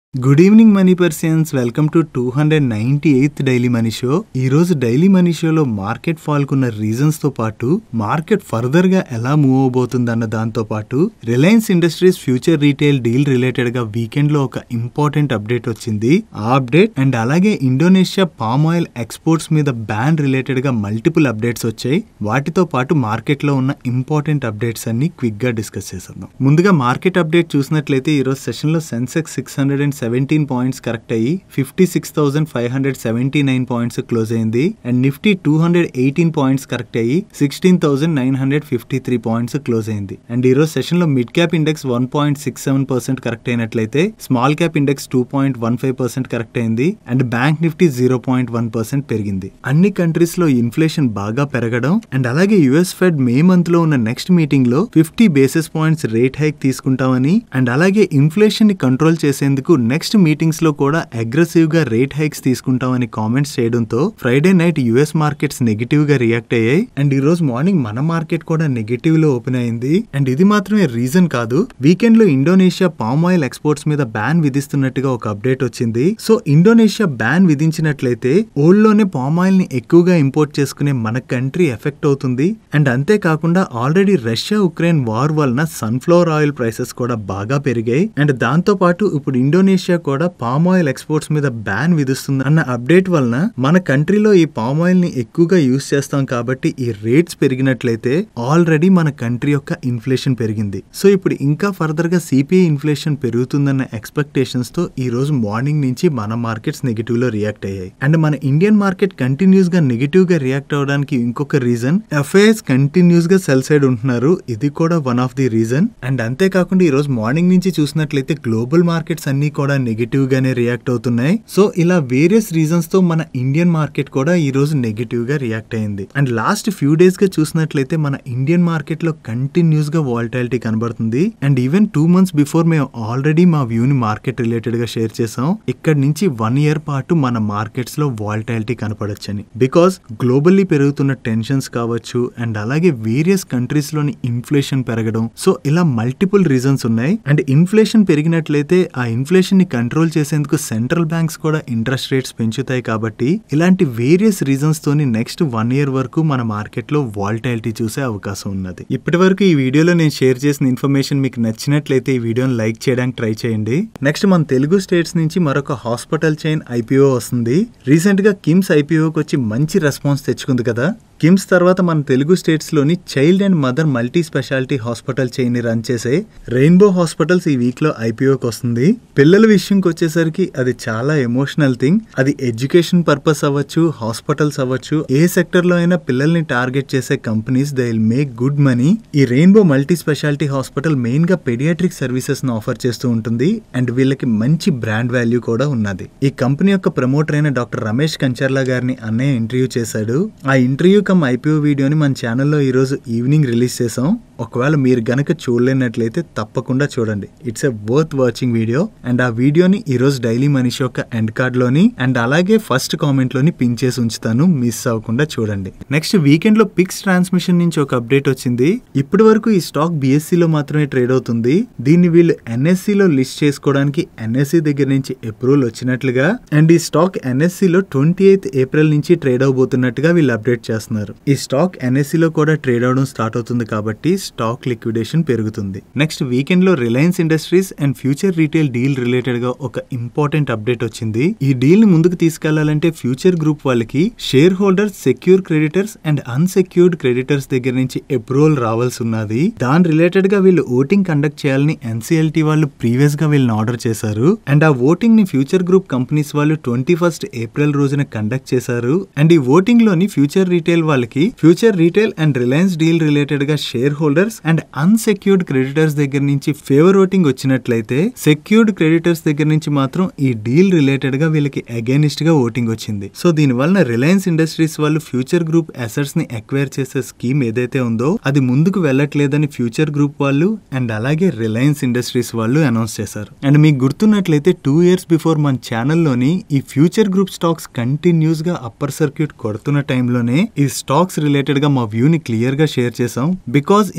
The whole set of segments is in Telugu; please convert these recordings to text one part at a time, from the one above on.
good evening money persons welcome to two hundred ninety eighth daily money show ఈ రోజు డైలీ మనీ షోలో మార్కెట్ ఫాల్ కున్న రీజన్స్ తో పాటు మార్కెట్ ఫర్దర్ గా ఎలా మూవ్ అవబోతుంది అన్న దాంతో పాటు Reliance Industries Future retail deal related గా వీకెండ్ లో ఒక ఇంపార్టెంట్ అప్డేట్ వచ్చింది ఆ అప్డేట్ అండ్ అలాగే ఇండోనేషియా పామ్ ఆయిల్ ఎక్స్పోర్ట్స్ మీద బ్యాన్ రిలేటెడ్ గా మల్టిపుల్ అప్డేట్స్ వచ్చాయి వాటితో పాటు మార్కెట్ లో ఉన్న ఇంపార్టెంట్ అప్డేట్స్ అన్ని క్విక్ గా డిస్కస్ చేసేద్దాం ముందుగా మార్కెట్ అప్డేట్ చూసినట్లయితే ఈ రోజు సెషన్ లో Sensex six hundred and seventeen points correct అయ్యి fifty six thousand five hundred seventy nine points close అయింది and Nifty two hundred eighteen points correct అయ్యి sixteen thousand nine hundred fifty three points close అయింది అండ్ ఈ రోజు సెషన్ లో mid cap index one point six seven percent correct అయినట్లయితే small cap index two point one five percent correct అయింది and bank Nifty zero point one percent పెరిగింది అన్ని కంట్రీస్ లో ఇన్ఫ్లేషన్ బాగా పెరగడం అండ్ అలాగే యుఎస్ ఫెడ్ మే మంత్ లో ఉన్న నెక్స్ట్ మీటింగ్ లో fifty basis points rate hike తీసుకుంటామని అండ్ అలాగే ఇన్ఫ్లేషన్ ని కంట్రోల్ చేసేందుకు నెక్స్ట్ మీటింగ్స్ లో కూడా అగ్రెసివ్ గా రేట్ హైక్స్ తీసుకుంటామని కామెంట్స్ చేయడంతో Friday night US markets negative గా రియాక్ట్ అయ్యాయి అండ్ ఈ రోజు మార్నింగ్ మన మార్కెట్ కూడా నెగిటివ్ లో ఓపెన్ అయింది అండ్ ఇది మాత్రమే రీజన్ కాదు వీకెండ్ లో ఇండోనేషియా పామ్ ఆయిల్ ఎక్స్పోర్ట్స్ మీద బ్యాన్ విధిస్తున్నట్టుగా ఒక అప్డేట్ వచ్చింది సో ఇండోనేషియా బ్యాన్ విధించినట్లయితే ఓల్డ్ లోనే పామ్ ఆయిల్ ని ఎక్కువగా ఇంపోర్ట్ చేసుకునే మన కంట్రీ ఎఫెక్ట్ అవుతుంది అండ్ అంతేకాకుండా ఆల్రెడీ రష్యా ఉక్రెయిన్ వార్ వలన సన్ఫ్లవర్ ఆయిల్ ప్రైసెస్ కూడా బాగా పెరిగాయి అండ్ దాంతో పాటు ఇప్పుడు ఇండోనేషియా కూడా పామ్ ఆయిల్ ఎక్స్పోర్ట్స్ మీద బ్యాన్ విధిస్తుంది అన్న అప్డేట్ వలన మన కంట్రీలో ఈ పామ్ ఆయిల్ ని ఎక్కువగా యూస్ చేస్తాం కాబట్టి ఈ రేట్స్ పెరిగినట్లయితే ఆల్రెడీ మన కంట్రీ యొక్క ఇన్ఫ్లేషన్ పెరిగింది సో ఇప్పుడు ఇంకా ఫర్దర్ గా సిపిఐ ఇన్ఫ్లేషన్ పెరుగుతుందన్న ఎక్స్పెక్టేషన్స్ తో ఈ రోజు మార్నింగ్ నుంచి మన మార్కెట్స్ నెగిటివ్ లో రియాక్ట్ అయ్యాయి అండ్ మన ఇండియన్ మార్కెట్ కంటిన్యూస్ గా నెగిటివ్ గా రియాక్ట్ అవడానికి ఇంకొక రీజన్ ఎఫ్ఐఎస్ కంటిన్యూస్ గా సెల్ సైడ్ ఉంటున్నారు ఇది కూడా one of the reason and అంతేకాకుండా ఈ రోజు మార్నింగ్ నుంచి చూసినట్లయితే గ్లోబల్ మార్కెట్స్ అన్ని కూడా నెగిటివ్ గానే రియాక్ట్ అవుతున్నాయి సో ఇలా వేరియస్ రీజన్స్ తో మన ఇండియన్ మార్కెట్ కూడా ఈ రోజు నెగిటివ్ గా రియాక్ట్ అయింది అండ్ లాస్ట్ ఫ్యూ డేస్ గా చూసినట్లయితే మన ఇండియన్ మార్కెట్ లో కంటిన్యూస్ గా వాలిటాలిటీ కనబడుతుంది and even two months before మేము ఆల్రెడీ మా వ్యూని మార్కెట్ రిలేటెడ్ గా షేర్ చేసాం ఇక్కడ నుంచి వన్ ఇయర్ పాటు మన మార్కెట్స్ లో వాలిటాలిటీ కనపడొచ్చని బికాస్ గ్లోబల్లీ పెరుగుతున్న టెన్షన్స్ కావచ్చు అండ్ అలాగే వేరియస్ కంట్రీస్ లోని ఇన్ఫ్లేషన్ పెరగడం సో ఇలా మల్టిపుల్ రీజన్స్ ఉన్నాయి అండ్ ఇన్ఫ్లేషన్ పెరిగినట్లయితే ఆ ఇన్ఫ్లేషన్ ని కంట్రోల్ చేసేందుకు సెంట్రల్ బ్యాంక్స్ కూడా ఇంట్రెస్ట్ రేట్స్ పెంచుతాయి కాబట్టి ఇలాంటి వేరియస్ రీజన్స్ తోని నెక్స్ట్ వన్ ఇయర్ వరకు మన మార్కెట్ లో వాలిటాలిటీ చూసే అవకాశం ఉన్నది ఇప్పటి వరకు ఈ వీడియోలో నేను షేర్ చేసిన ఇన్ఫర్మేషన్ మీకు నచ్చినట్లయితే ఈ వీడియోని లైక్ చేయడానికి ట్రై చేయండి నెక్స్ట్ మన తెలుగు స్టేట్స్ నుంచి మరొక హాస్పిటల్ చైన్ ఐపీఓ వస్తుంది రీసెంట్ గా కిమ్స్ ఐపీఓకి వచ్చి మంచి రెస్పాన్స్ తెచ్చుకుంది కదా కిమ్స్ తర్వాత మన తెలుగు స్టేట్స్ లోని child and mother multi specialty hospital chain ని రన్ చేసే రెయిన్బో హాస్పిటల్స్ ఈ వీక్ లో ఐపీఓకి వస్తుంది పిల్లల విషయంకి వచ్చేసరికి అది చాలా ఎమోషనల్ థింగ్ అది ఎడ్యుకేషన్ పర్పస్ అవ్వచ్చు హాస్పిటల్స్ అవ్వచ్చు ఏ సెక్టర్ లో అయినా పిల్లల్ని టార్గెట్ చేసే companies they will make good money ఈ Rainbow multi specialty hospital main గా పెడియాట్రిక్ సర్వీసెస్ ను ఆఫర్ చేస్తూ ఉంటుంది అండ్ వీళ్ళకి మంచి బ్రాండ్ వాల్యూ కూడా ఉన్నది ఈ కంపెనీ యొక్క ప్రమోటర్ అయిన డాక్టర్ రమేష్ కంచర్లా గారిని అన్నయ్య ఇంటర్వ్యూ చేశాడు ఆ ఇంటర్వ్యూ కమ్ ఐపీఓ వీడియోని మన ఛానల్లో ఈరోజు ఈవినింగ్ రిలీజ్ చేసాం ఒకవేళ మీరు గనక చూడలేనట్లయితే తప్పకుండా చూడండి it's a worth watching video and ఆ వీడియోని ఈ రోజు డైలీ మనీష్ యొక్క ఎండ్ కార్డ్ లోని అండ్ అలాగే ఫస్ట్ కామెంట్ లోని పిన్ చేసి ఉంచుతాను మిస్ అవ్వకుండా చూడండి నెక్స్ట్ వీకెండ్ లో పిక్స్ ట్రాన్స్మిషన్ నుంచి ఒక అప్డేట్ వచ్చింది ఇప్పటి వరకు ఈ స్టాక్ బిఎస్సి లో మాత్రమే ట్రేడ్ అవుతుంది దీన్ని వీళ్ళు ఎన్ఎస్సి లో లిస్ట్ చేసుకోవడానికి ఎన్ఎస్సి దగ్గర నుంచి అప్రూవల్ వచ్చినట్లుగా అండ్ ఈ స్టాక్ ఎన్ఎస్సి లో ట్వంటీ ఎయిత్ ఏప్రిల్ నుంచి ట్రేడ్ అవబోతున్నట్టుగా వీళ్ళు అప్డేట్ చేస్తున్నారు ఈ స్టాక్ ఎన్ఎస్సి లో కూడా ట్రేడ్ అవడం స్టార్ట్ అవుతుంది కాబట్టి స్టాక్ లిక్విడేషన్ పెరుగుతుంది నెక్స్ట్ వీకెండ్ లో Reliance Industries and Future retail deal related గా ఒక ఇంపార్టెంట్ అప్డేట్ వచ్చింది ఈ డీల్ ని ముందుకు తీసుకెళ్లాలంటే ఫ్యూచర్ గ్రూప్ వాళ్ళకి share holders secure creditors and unsecured creditors దగ్గర నుంచి అప్రూవల్ రావాల్సి ఉన్నది దాని రిలేటెడ్ గా వీళ్ళు ఓటింగ్ కండక్ట్ చేయాలని ఎన్సీఎల్టీ వాళ్ళు ప్రీవియస్ గా వీళ్ళని ఆర్డర్ చేశారు అండ్ ఆ ఓటింగ్ ని ఫ్యూచర్ గ్రూప్ కంపెనీస్ వాళ్ళు ట్వంటీ ఫస్ట్ ఏప్రిల్ రోజున కండక్ట్ చేశారు అండ్ ఈ ఓటింగ్ లోని ఫ్యూచర్ రీటైల్ వాళ్ళకి Future Retail and Reliance deal related గా share holders and unsecured creditors దగ్గర నుంచి ఫేవర్ ఓటింగ్ వచ్చినట్లయితే సెక్యూర్డ్ క్రెడిటర్స్ దగ్గర నుంచి మాత్రం ఈ డీల్ రిలేటెడ్ గా వీళ్ళకి అగైనిస్ట్ గా ఓటింగ్ వచ్చింది సో దీని వలన రిలయన్స్ ఇండస్ట్రీస్ వాళ్ళు ఫ్యూచర్ గ్రూప్ అసెట్స్ ని అక్వైర్ చేసే స్కీమ్ ఏదైతే ఉందో అది ముందుకు వెళ్ళట్లేదని ఫ్యూచర్ గ్రూప్ వాళ్ళు అండ్ అలాగే రిలయన్స్ ఇండస్ట్రీస్ వాళ్ళు అనౌన్స్ చేశారు అండ్ మీకు గుర్తున్నట్లయితే టూ ఇయర్స్ బిఫోర్ మన ఛానల్లోని ఈ ఫ్యూచర్ గ్రూప్ స్టాక్స్ కంటిన్యూస్ గా అప్పర్ సర్క్యూట్ కొడుతున్న టైంలోనే ఈ స్టాక్స్ రిలేటెడ్ గా మా వ్యూ ని క్లియర్ గా షేర్ చేసాం బికాస్ ఈ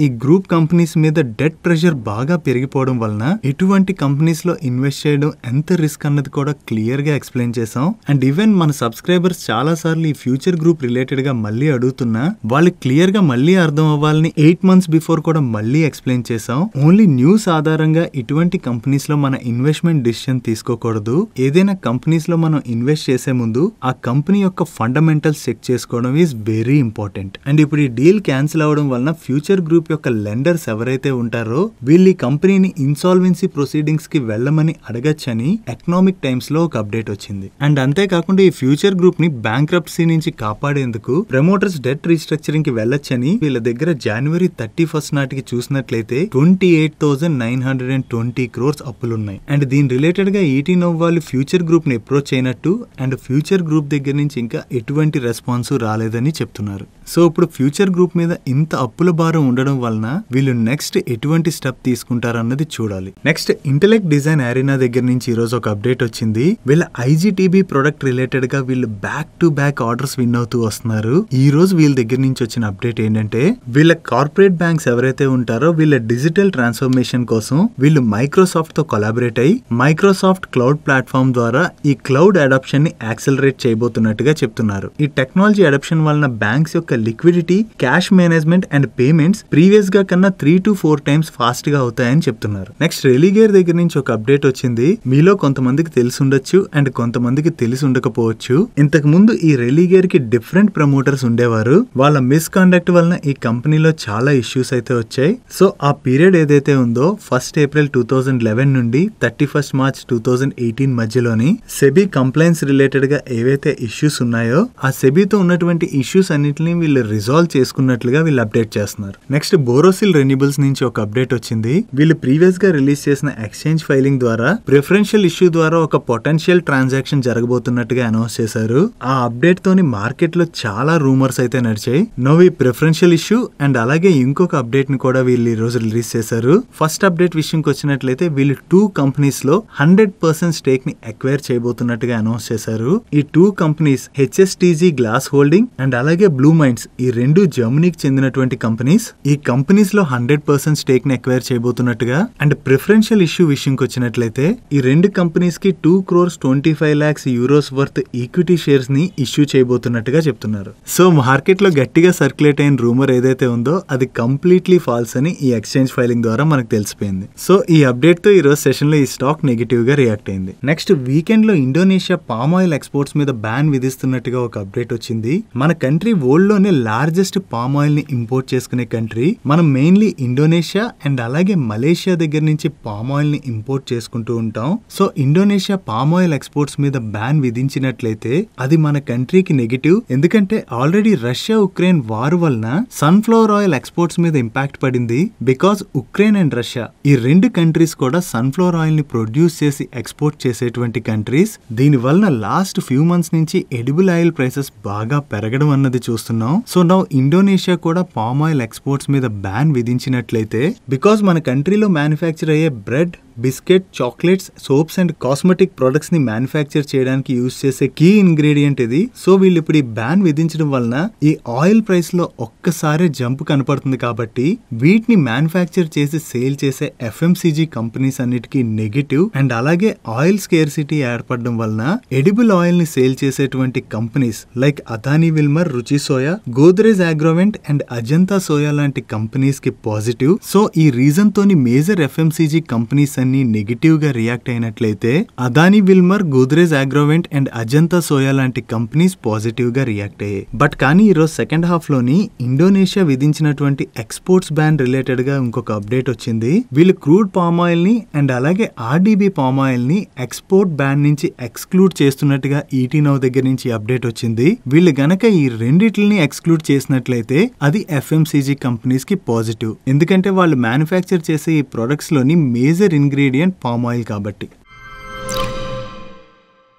గ్రూప్ కంపెనీస్ మీద డెట్ ప్రెషర్ బాగా పెరిగిపోవడం వలన ఎటువంటి కంపెనీస్ లో ఇన్వెస్ట్ చేయడం ఎంత రిస్క్ అన్నది కూడా క్లియర్ గా ఎక్స్ప్లెయిన్ చేసాం అండ్ ఈవెన్ మన సబ్స్క్రైబర్స్ చాలా సార్లు ఈ ఫ్యూచర్ గ్రూప్ రిలేటెడ్ గా మళ్ళీ అడుగుతున్నా వాళ్ళకి క్లియర్ గా మళ్ళీ అర్థం అవ్వాలని ఎయిట్ మంత్స్ బిఫోర్ కూడా మళ్ళీ ఎక్స్ప్లెయిన్ చేసాం ఓన్లీ న్యూస్ ఆధారంగా ఇటువంటి కంపెనీస్ లో మన ఇన్వెస్ట్మెంట్ డిసిషన్ తీసుకోకూడదు ఏదైనా కంపెనీస్ లో మనం ఇన్వెస్ట్ చేసే ముందు ఆ కంపెనీ యొక్క ఫండమెంటల్స్ చెక్ చేసుకోవడం ఈజ్ వెరీ ఇంపార్టెంట్ అండ్ ఇప్పుడు ఈ డీల్ క్యాన్సిల్ అవడం వలన ఫ్యూచర్ గ్రూప్ యొక్క లెండర్స్ ఎవరైతే ఉంటారో వీళ్ళు ఈ కంపెనీని ఇన్సాల్వెన్సీ ప్రొసీడింగ్స్ కి వెళ్ళమని అడగచ్చని ఎకనామిక్ టైమ్స్ లో ఒక అప్డేట్ వచ్చింది అండ్ అంతేకాకుండా ఈ ఫ్యూచర్ గ్రూప్ ని బ్యాంక్రప్సీ నుంచి కాపాడేందుకు ప్రమోటర్స్ డెట్ రీస్ట్రక్చరింగ్ కి వెళ్ళొచ్చని వీళ్ళ దగ్గర జనవరి థర్టీ ఫస్ట్ నాటికి చూసినట్లయితే twenty eight thousand nine hundred and twenty crores అప్పులున్నాయి అండ్ దీని రిలేటెడ్ గా ఈటీ నవ్ వాళ్ళు ఫ్యూచర్ గ్రూప్ ని అప్రోచ్ అయినట్టు అండ్ ఫ్యూచర్ గ్రూప్ దగ్గర నుంచి ఇంకా ఎటువంటి రెస్పాన్స్ రాలేదని చెప్తున్నారు సో ఇప్పుడు ఫ్యూచర్ గ్రూప్ మీద ఇంత అప్పుల భారం ఉండడం వలన వీళ్ళు నెక్స్ట్ ఎటువంటి స్టెప్ తీసుకుంటారన్నది చూడాలి నెక్స్ట్ ఇంటెలెక్ట్ డిజైన్ అరీనా దగ్గర నుంచి ఈ రోజు ఒక అప్డేట్ వచ్చింది వీళ్ళ ఐజీటీబీ ప్రొడక్ట్ రిలేటెడ్ గా వీళ్ళు back to back orders win అవుతూ వస్తున్నారు ఈ రోజు వీళ్ళ దగ్గర నుంచి వచ్చిన అప్డేట్ ఏంటంటే వీళ్ళ కార్పొరేట్ బ్యాంక్స్ ఎవరైతే ఉంటారో వీళ్ళ డిజిటల్ ట్రాన్స్ఫర్మేషన్ కోసం వీళ్ళు మైక్రోసాఫ్ట్ తో కొలాబరేట్ అయ్యి మైక్రోసాఫ్ట్ క్లౌడ్ ప్లాట్ఫామ్ ద్వారా ఈ క్లౌడ్ అడాప్షన్ ని యాక్సలరేట్ చేయబోతున్నట్టుగా చెప్తున్నారు ఈ టెక్నాలజీ అడాప్షన్ వలన బ్యాంక్స్ యొక్క liquidity cash management and payments previous గా కన్నా three to four times fast గా అవుతాయని చెప్తున్నారు నెక్స్ట్ రెలిగేర్ దగ్గర నుంచి ఒక అప్డేట్ వచ్చింది మీలో కొంతమందికి తెలిసి ఉండొచ్చు అండ్ కొంతమందికి తెలిసి ఉండకపోవచ్చు ఇంతకు ముందు ఈ రెలిగేర్ కి డిఫరెంట్ ప్రమోటర్స్ ఉండేవారు వాళ్ళ మిస్కాండక్ట్ వలన ఈ కంపెనీలో చాలా ఇష్యూస్ అయితే వచ్చాయి సో ఆ పీరియడ్ ఏదైతే ఉందో first April two thousand eleven నుండి thirty first March two thousand eighteen మధ్యలోని సెబీ కంప్లైంట్స్ రిలేటెడ్ గా ఏవైతే ఇష్యూస్ ఉన్నాయో ఆ సెబీతో ఉన్నటువంటి ఇష్యూస్ అన్నిటిని వీళ్ళు రిజాల్వ్ చేసుకున్నట్లుగా వీళ్ళు అప్డేట్ చేస్తున్నారు నెక్స్ట్ బోరోసిల్ రెన్యూబుల్స్ నుంచి ఒక అప్డేట్ వచ్చింది వీళ్ళు ప్రీవియస్ గా రిలీజ్ చేసిన ఎక్స్చేంజ్ ఫైలింగ్ ద్వారా ప్రిఫరెన్షియల్ ఇష్యూ ద్వారా ఒక పొటెన్షియల్ ట్రాన్సాక్షన్ జరగబోతున్నట్టుగా అనౌన్స్ చేశారు ఆ అప్డేట్ తోని మార్కెట్ లో చాలా రూమర్స్ అయితే నడిచాయి నో ఈ ప్రిఫరెన్షియల్ ఇష్యూ అండ్ అలాగే ఇంకొక అప్డేట్ ని కూడా వీళ్ళు ఈ రోజు రిలీజ్ చేశారు ఫస్ట్ అప్డేట్ విషయంకి వచ్చినట్లయితే వీళ్ళు టూ కంపెనీస్ లో హండ్రెడ్ పర్సెంట్ స్టేక్ ని అక్వైర్ చేయబోతున్నట్టుగా అనౌన్స్ చేశారు ఈ two companies HSTG Glass Holding and అలాగే బ్లూ మైండ్స్ ఈ రెండు జర్మనీకి చెందినటువంటి కంపెనీస్ ఈ కంపెనీస్ లో హండ్రెడ్ పర్సెంట్ స్టేక్ ని అక్వైర్ చేయబోతున్నట్టుగా అండ్ ప్రిఫరెన్షియల్ ఇష్యూ విషయంకి వచ్చినట్లయితే ఈ రెండు కంపెనీస్ కి two crores twenty five lakhs euros worth equity shares ని ఇష్యూ చేయబోతున్నట్టుగా చెప్తున్నారు సో మార్కెట్ లో గట్టిగా సర్క్యులేట్ అయిన రూమర్ ఏదైతే ఉందో అది కంప్లీట్లీ ఫాల్స్ అని ఈ ఎక్స్చేంజ్ ఫైలింగ్ ద్వారా మనకు తెలిసిపోయింది సో ఈ అప్డేట్ తో ఈ రోజు సెషన్ లో ఈ స్టాక్ నెగిటివ్ గా రియాక్ట్ అయింది నెక్స్ట్ వీకెండ్ లో ఇండోనేషియా పామ్ ఆయిల్ ఎక్స్పోర్ట్స్ మీద బ్యాన్ విధిస్తున్నట్టుగా ఒక అప్డేట్ వచ్చింది మన కంట్రీ వరల్డ్ లోనే లార్జెస్ట్ పామ్ ఆయిల్ ని ఇంపోర్ట్ చేసుకునే కంట్రీ మనం మెయిన్లీ ఇండోనేషియా అండ్ అలాగే మలేషియా దగ్గర నుంచి పామ్ ఆయిల్ ని ఇంపోర్ట్ చేసుకుంటూ ఉంటాం so Indonesia palm oil exports మీద బ్యాన్ విధించినట్లయితే అది మన కంట్రీకి నెగిటివ్ ఎందుకంటే ఆల్రెడీ రష్యా ఉక్రెయిన్ వార్ వలన సన్ఫ్లవర్ ఆయిల్ ఎక్స్పోర్ట్స్ మీద ఇంపాక్ట్ పడింది బికాస్ ఉక్రెయిన్ అండ్ రష్యా ఈ రెండు కంట్రీస్ కూడా సన్ఫ్లవర్ ఆయిల్ ని ప్రొడ్యూస్ చేసి ఎక్స్పోర్ట్ చేసేటువంటి కంట్రీస్ దీని వలన లాస్ట్ ఫ్యూ మంత్స్ నుంచి ఎడిబుల్ ఆయిల్ ప్రైసెస్ బాగా పెరగడం అన్నది చూస్తున్నాం సో నౌ ఇండోనేషియా కూడా పామ్ ఆయిల్ ఎక్స్పోర్ట్స్ మీద బ్యాన్ విధించినట్లయితే బికాస్ మన కంట్రీలో మ్యానుఫ్యాక్చర్ అయ్యే bread biscuit chocolates soaps and cosmetic products ని మ్యానుఫ్యాక్చర్ చేయడానికి యూజ్ చేసే కీ ఇంగ్రీడియంట్ ఇది సో వీళ్ళు ఇప్పుడు ఈ బ్యాన్ విధించడం వలన ఈ ఆయిల్ ప్రైస్ లో ఒక్కసారి జంప్ కనపడుతుంది కాబట్టి వీటిని మ్యానుఫ్యాక్చర్ చేసి సేల్ చేసే ఎఫ్ఎంసీజీ కంపెనీస్ అన్నిటికీ నెగిటివ్ అండ్ అలాగే ఆయిల్ స్కేర్సిటీ ఏర్పడడం వలన ఎడిబుల్ ఆయిల్ ని సేల్ చేసేటువంటి companies like Adani Wilmar Ruchi Soya Godrej Agrovet and Ajanta Soya లాంటి కంపెనీస్ కి పాజిటివ్ సో ఈ రీజన్ తోని మేజర్ ఎఫ్ఎంసీజీ కంపెనీస్ అన్ని నెగిటివ్ గా రియాక్ట్ అయినట్లయితే Adani Wilmar Godrej Agrovet and Ajanta Soya లాంటి కంపెనీస్ పాజిటివ్ గా రియాక్ట్ అయ్యాయి బట్ కానీ ఈ రోజు సెకండ్ హాఫ్ లోని ఇండోనేషియా విధించినటువంటి ఎక్స్పోర్ట్స్ బ్యాన్ రిలేటెడ్ గా ఇంకొక అప్డేట్ వచ్చింది వీళ్ళు క్రూడ్ పామ్ ఆయిల్ ని అండ్ అలాగే ఆర్డీబీ పామ్ ఆయిల్ ని ఎక్స్పోర్ట్ బ్యాన్ నుంచి ఎక్స్క్లూడ్ చేస్తున్నట్టుగా ఈటీ నౌ దగ్గర నుంచి అప్డేట్ వచ్చింది వీళ్ళు గనక ఈ రెండిటిని ఎక్స్క్లూడ్ చేసినట్లయితే అది ఎఫ్ఎంసీజీ కంపెనీస్ కి పాజిటివ్ ఎందుకంటే వాళ్ళు మ్యానుఫ్యాక్చర్ చేసే ఈ ప్రొడక్ట్స్ లోని మేజర్ ఇంగ్రీడియంట్ పామ్ ఆయిల్ కాబట్టి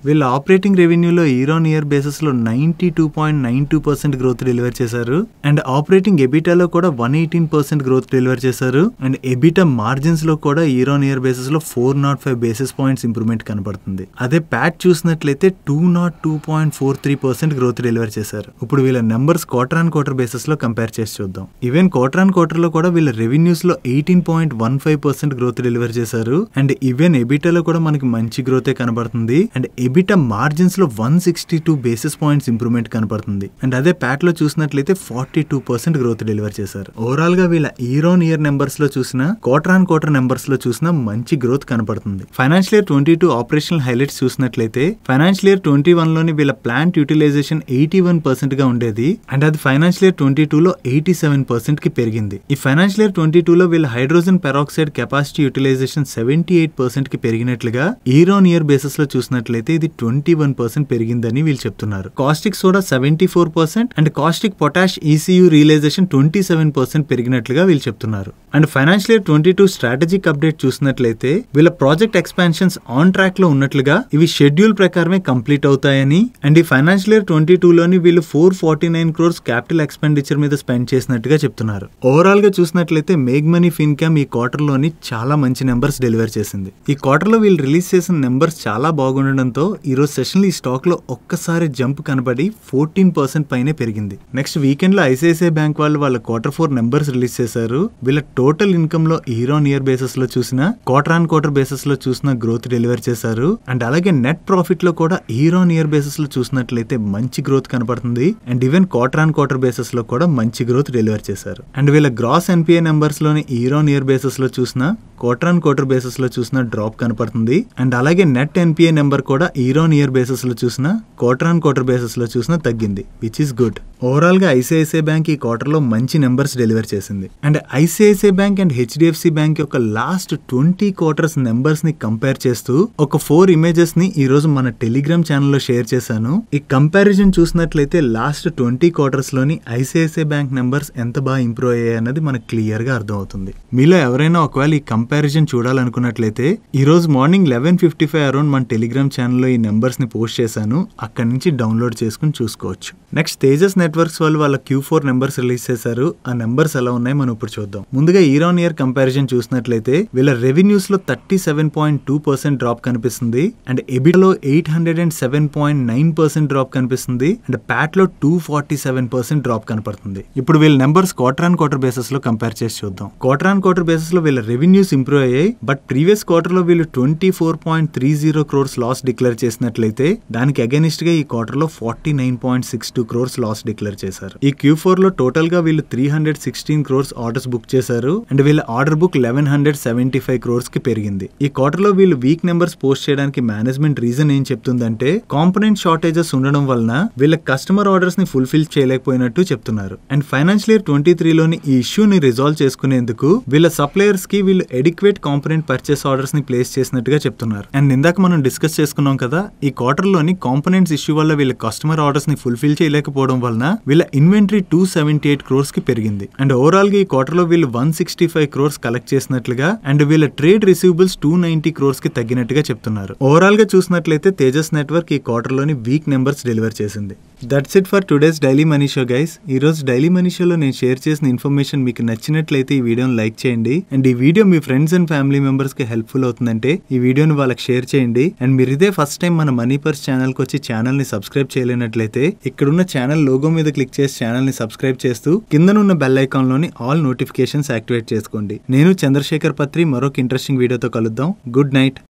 వీళ్ళ ఆపరేటింగ్ రెవెన్యూలో ఇయర్ ఆన్ ఇయర్ బేసిస్ లో ninety two point nine two percent growth deliver చేశారు అండ్ ఆపరేటింగ్ ఎబిటాలో కూడా one eighteen percent growth deliver చేశారు అండ్ ఎబిటా మార్జిన్స్ లో కూడా ఇయర్ ఆన్ ఇయర్ బేసిస్ లో four naught five basis points improvement కనబడుతుంది అదే ప్యాట్ చూసినట్లయితే two naught two point four three percent growth deliver చేశారు ఇప్పుడు వీళ్ళ numbers quarter on quarter basis లో కంపేర్ చేసి చూద్దాం ఈవెన్ క్వార్టర్ ఆన్ క్వార్టర్ లో కూడా వీళ్ళ రెవెన్యూస్ లో eighteen point one five percent growth deliver చేశారు అండ్ ఈవెన్ ఎబిటాలో కూడా మనకి మంచి గ్రోతే కనబడుతుంది అండ్ ఎబిటా మార్జిన్స్ లో one sixty two basis points improvement కనబడుతుంది అండ్ అదే ప్యాట్ లో చూసినట్లయితే forty two percent growth deliver చేశారు ఓవరాల్ గా వీళ్ళ ఇయర్ ఆన్ ఇయర్ నెంబర్స్ లో చూసిన క్వార్టర్ ఆన్ క్వార్టర్ నెంబర్స్ లో చూసిన మంచి గ్రోత్ కనబడుతుంది financial year twenty two operational highlights చూసినట్లయితే ఫైనాన్షియల్ ఇయర్ ట్వంటీ వన్ లోని వీళ్ళ plant utilisation eighty one percent గా ఉండేది అండ్ అది ఫైనాన్షియల్ ఇయర్ ట్వంటీ టూ లో ఎయిటీ సెవెన్ పర్సెంట్ కి పెరిగింది ఈ ఫైనాన్షియల్ ఇయర్ ట్వంటీ టూ లో వీళ్ళ hydrogen peroxide capacity utilisation seventy eight percent కి పెరిగినట్లుగా ఇయర్ ఆన్ ఇయర్ బేసిస్ లో చూసినట్లయితే ఇది ట్వంటీ వన్ పర్సెంట్ పెరిగిందని వీళ్ళు చెప్తున్నారు caustic soda seventy four percent and caustic potash ECU realisation twenty seven percent పెరిగినట్లుగా వీళ్ళు చెప్తున్నారు and financial year twenty two strategic update చూసినట్లయితే వీళ్ళ ప్రాజెక్ట్ ఎక్స్పాన్షన్స్ ఆన్ ట్రాక్ లో ఉన్నట్లుగా ఇవి షెడ్యూల్ ప్రకారమే కంప్లీట్ అవుతాయని అండ్ ఈ ఫైనాన్షియల్ ఇయర్ ట్వంటీ టూ లోని వీళ్ళు four forty nine crores capital expenditure మీద స్పెండ్ చేసినట్టుగా చెప్తున్నారు ఓవరాల్ గా చూసినట్లయితే మేగ్ మనీ ఫిన్కామ్ ఈ క్వార్టర్ లోని చాలా మంచి నెంబర్స్ డెలివర్ చేసింది ఈ క్వార్టర్ లో వీళ్ళు రిలీజ్ చేసిన నెంబర్స్ చాలా బాగుండడంతో ఈ రోజు సెషన్ ఈ స్టాక్ లో ఒక్కసారి జంప్ కనబడి ఫోర్టీన్ పర్సెంట్ పైనే పెరిగింది నెక్స్ట్ వీకెండ్ లో ఐసిఐసిఐ బ్యాంక్ వాళ్ళు వాళ్ళ క్వార్టర్ ఫోర్ నెంబర్స్ రిలీజ్ చేశారు వీళ్ళ టోటల్ ఇన్కమ్ లో ఇయర్ ఆన్ ఇయర్ బేసిస్ లో చూసిన క్వార్టర్ ఆన్ క్వార్టర్ బేసిస్ లో చూసిన గ్రోత్ డెలివర్ చేశారు అండ్ అలాగే నెట్ ప్రాఫిట్ లో కూడా ఇయర్ ఆన్ ఇయర్ బేసిస్ లో చూసినట్లయితే మంచి గ్రోత్ కనబడుతుంది and even quarter on quarter basis లో కూడా మంచి గ్రోత్ డెలివర్ చేశారు అండ్ వీళ్ళ గ్రాస్ ఎన్పిఏ నెంబర్స్ లోని ఇయర్ ఆన్ ఇయర్ బేసిస్ లో చూసిన క్వార్టర్ ఆన్ క్వార్టర్ బేసిస్ లో చూసిన డ్రాప్ కనపడుతుంది అండ్ అలాగే నెట్ ఎన్పిఏ నెంబర్ కూడా ఇయర్ ఆన్ ఇయర్ బేసిస్ లో చూసిన క్వార్టర్ ఆన్ క్వార్టర్ బేసిస్ లో చూసిన తగ్గింది విచ్ ఇస్ గుడ్ ఓవరాల్ గా ఐసిఐసిఐ బ్యాంక్ ఈ క్వార్టర్ లో మంచి నెంబర్స్ డెలివర్ చేసింది and ICICI Bank and HDFC Bank యొక్క లాస్ట్ ట్వంటీ క్వార్టర్స్ నెంబర్స్ ని కంపేర్ చేస్తూ ఒక ఫోర్ ఇమేజెస్ ని ఈ రోజు మన టెలిగ్రామ్ ఛానల్లో షేర్ చేశాను ఈ కంపారిజన్ చూసినట్లయితే లాస్ట్ ట్వంటీ క్వార్టర్స్ లోని ఐసిఐసిఐ బ్యాంక్ నెంబర్స్ ఎంత బాగా ఇంప్రూవ్ అయ్యాయి అన్నది మనకు క్లియర్ గా అర్థమవుతుంది మీలో ఎవరైనా ఒకవేళ ఈ కంపారిజన్ చూడాలనుకున్నట్లయితే ఈ రోజు morning eleven fifty five around మన టెలిగ్రామ్ ఛానల్లో ఈ నెంబర్స్ ని పోస్ట్ చేశాను అక్కడి నుంచి డౌన్లోడ్ చేసుకుని చూసుకోవచ్చు నెక్స్ట్ తేజస్ నెట్వర్క్స్ వాళ్ళు వాళ్ళ క్యూ ఫోర్ నెంబర్స్ రిలీజ్ చేశారు ఆ నెంబర్స్ ఎలా ఉన్నాయి మనం ఇప్పుడు చూద్దాం ముందుగా ఇయర్ ఆన్ ఇయర్ కంపారిజన్ చూసినట్లయితే వీళ్ళ రెవెన్యూస్ లో thirty seven point two percent drop కనిపిస్తుంది అండ్ ఎబిట్లో eight hundred and seven point nine percent drop కనిపిస్తుంది అండ్ ప్యాట్ లో two forty seven percent drop కనపడుతుంది ఇప్పుడు వీళ్ళ numbers quarter on quarter basis లో కంపేర్ చేసి చూద్దాం క్వార్టర్ ఆన్ క్వార్టర్ బేసిస్ లో వీళ్ళ రెవెన్యూస్ ఇంప్రూవ్ అయ్యాయి బట్ ప్రీవియస్ క్వార్టర్ లో వీళ్ళు twenty four point three zero crores loss declare చేసినట్లయితే దానికి అగెనిస్ట్ గా ఈ క్వార్టర్ లో forty nine point six two crores loss declare చేశారు ఈ క్యూ ఫోర్ లో టోటల్ గా వీళ్ళు three hundred sixteen crores orders book చేశారు అండ్ వీళ్ళ order book eleven hundred seventy five crores కి పెరిగింది ఈ క్వార్టర్ లో వీళ్ళు వీక్ నెంబర్స్ పోస్ట్ చేయడానికి మేనేజ్మెంట్ రీజన్ ఏం చెప్తుందంటే కాంపనెంట్ షార్టేజెస్ ఉండడం వలన వీళ్ళ కస్టమర్ ఆర్డర్స్ ని ఫుల్ఫిల్ చేయలేకపోయినట్టు చెప్తున్నారు అండ్ ఫైనాన్షియల్ ఇయర్ ట్వంటీ త్రీలోని ఈ ఇష్యూని రిజాల్వ్ చేసుకునేందుకు వీళ్ళ సప్లయర్స్ కి వీళ్ళు ఎడిక్వేట్ కాంపనెంట్ పర్చేస్ ఆర్డర్స్ ని ప్లేస్ చేసినట్టుగా చెప్తున్నారు అండ్ ఇందాక మనం డిస్కస్ చేసుకున్నాం కదా ఈ క్వార్టర్ లోని కాంపనెంట్స్ ఇష్యూ వల్ల వీళ్ళ కస్టమర్ ఆర్డర్స్ ని ఫుల్ఫిల్ చేయలేకపోవడం వలన వీళ్ళ inventory two seventy eight crores కి పెరిగింది అండ్ ఓవరాల్ గా ఈ క్వార్టర్ లో వీళ్ళు one sixty five crores collect చేసినట్లుగా అండ్ వీళ్ళ trade receivables two ninety crores కి తగ్గినట్టుగా చెప్తున్నారు ఓవరాల్ గా చూసినట్లయితే తేజస్ నెట్వర్క్ ఈ క్వార్టర్ లోని వీక్ నెంబర్స్ డెలివర్ చేసింది that's it for today's daily money show guys ఈ రోజు డైలీ మనీ షోలో నేను షేర్ చేసిన ఇన్ఫర్మేషన్ మీకు నచ్చినట్లయితే ఈ వీడియోని లైక్ చేయండి అండ్ ఈ వీడియో మీ ఫ్రెండ్స్ అండ్ ఫ్యామిలీ మెంబర్స్ కి హెల్ప్ఫుల్ అవుతుందంటే ఈ వీడియోని వాళ్ళకి షేర్ చేయండి అండ్ మీరు ఇదే ఫస్ట్ టైం మన మనీ పర్స్ ఛానల్ కి వచ్చి ఛానల్ ని సబ్స్క్రైబ్ చేయలేనట్లయితే ఇక్కడున్న ఛానల్ లోగో మీద క్లిక్ చేసి ఛానల్ ని సబ్స్క్రైబ్ చేస్తూ కిందనున్న బెల్ ఐకాన్ లోని ఆల్ నోటిఫికేషన్స్ యాక్టివేట్ చేసుకోండి నేను చంద్రశేఖర్ పత్రి మరొక ఇంట్రెస్టింగ్ వీడియోతో కలుద్దాం గుడ్ నైట్